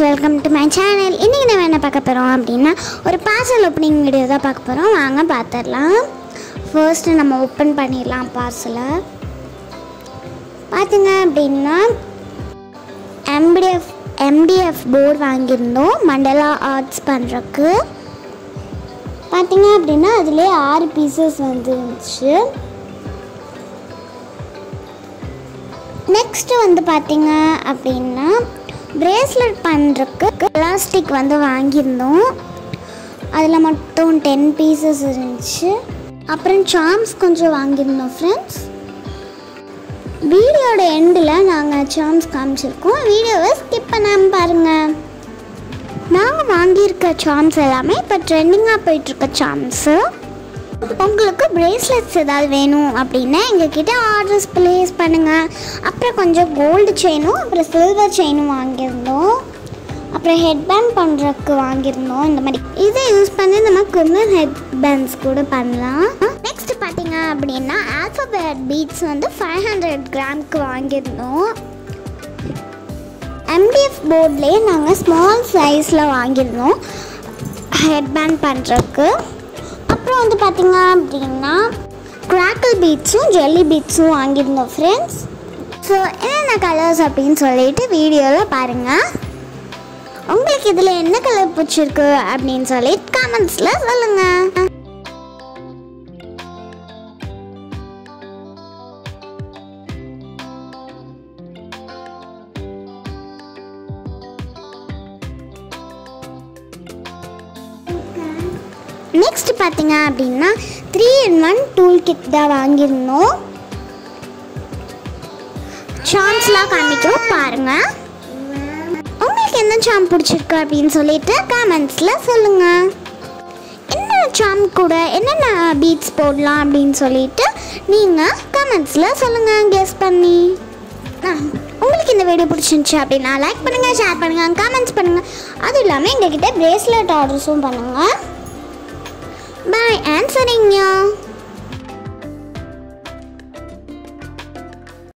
Welcome to my channel இன்றைக்கி நம்ம என்ன பார்க்க போகிறோம் அப்படின்னா ஒரு பார்சல் ஓப்பனிங் வீடியோ தான் பார்க்க போகிறோம் வாங்க பார்த்துடலாம் ஃபர்ஸ்ட்டு நம்ம ஓப்பன் பண்ணிடலாம் பார்சலை பார்த்திங்க அப்படின்னா எம்டிஎஃப் எம்டிஎஃப் போர்டு வாங்கியிருந்தோம் மண்டலா ஆர்ட்ஸ் பண்ணுறக்கு பார்த்தீங்க அப்படின்னா அதுலேயே ஆறு பீசஸ் வந்துருந்துச்சு நெக்ஸ்ட் வந்து பார்த்தீங்க அப்படின்னா பிரேஸ்லெட் பண்ணுறதுக்கு பிளாஸ்டிக் வந்து வாங்கியிருந்தோம் அதில் மட்டும் டென் பீசஸ் இருந்துச்சு அப்புறம் சாம்ஸ் கொஞ்சம் வாங்கியிருந்தோம் ஃப்ரெண்ட்ஸ் வீடியோட எண்டில் நாங்கள் சாம்ஸ் காமிச்சிருக்கோம் வீடியோவை ஸ்கிப் பண்ணாமல் பாருங்கள் நாங்கள் வாங்கியிருக்க சாம்ஸ் எல்லாமே இப்போ ட்ரெண்டிங்காக போயிட்டுருக்க சாம்ஸு உங்களுக்கு பிரேஸ்லெட்ஸ் ஏதாவது வேணும் அப்படின்னா எங்ககிட்ட ஆர்டர்ஸ் ப்ளேஸ் பண்ணுங்கள் அப்புறம் கொஞ்சம் கோல்டு செயினும் அப்புறம் சில்வர் செயினும் வாங்கியிருந்தோம் அப்புறம் ஹெட் பேண்ட் பண்ணுறதுக்கு வாங்கியிருந்தோம் இந்த மாதிரி இதை யூஸ் பண்ணி நம்ம குந்தன் ஹெட் பேண்ட்ஸ் கூட பண்ணலாம் நெக்ஸ்ட் பார்த்தீங்க அப்படின்னா ஆல்ஃபபெட் பீட்ஸ் வந்து ஃபைவ் ஹண்ட்ரட் கிராம்க்கு வாங்கியிருந்தோம் எம்டிஎஃப் போர்ட்லேயே நாங்கள் ஸ்மால் சைஸில் வாங்கியிருந்தோம் ஹெட் பேண்ட் பண்ணுறதுக்கு அப்புறம் வந்து பார்த்தீங்க அப்படின்னா கிராக்கிள் பீட்ஸும் ஜெல்லி பீட்ஸும் வாங்கியிருந்தோம் ஃப்ரெண்ட்ஸ் ஸோ என்னென்ன கலர்ஸ் அப்படின்னு சொல்லிட்டு வீடியோவில் பாருங்கள் உங்களுக்கு இதில் என்ன கலர் பிடிச்சிருக்கு அப்படின்னு சொல்லி கமெண்ட்ஸில் சொல்லுங்கள் நெக்ஸ்ட் பார்த்தீங்க அப்படின்னா three in one tool kit தான் வாங்கியிருந்தோம் சாம்ஸ்லாம் காமிக்கும் பாருங்க உங்களுக்கு எந்த சாம் பிடிச்சிருக்கு அப்படின்னு சொல்லிட்டு கமெண்ட்ஸில் சொல்லுங்க என்ன சாம் கூட என்னென்ன பீட்ஸ் போடலாம் அப்படின்னு சொல்லிட்டு நீங்கள் கமெண்ட்ஸில் சொல்லுங்கள் கெஸ் பண்ணி ஆ, உங்களுக்கு இந்த வீடியோ பிடிச்சிருந்துச்சு அப்படின்னா லைக் பண்ணுங்கள் ஷேர் பண்ணுங்கள் கமெண்ட்ஸ் பண்ணுங்கள் அதுவும் இல்லாமல் எங்ககிட்ட பிரேஸ்லெட் ஆர்டர்ஸும் பண்ணுங்கள் Bye and Saringya.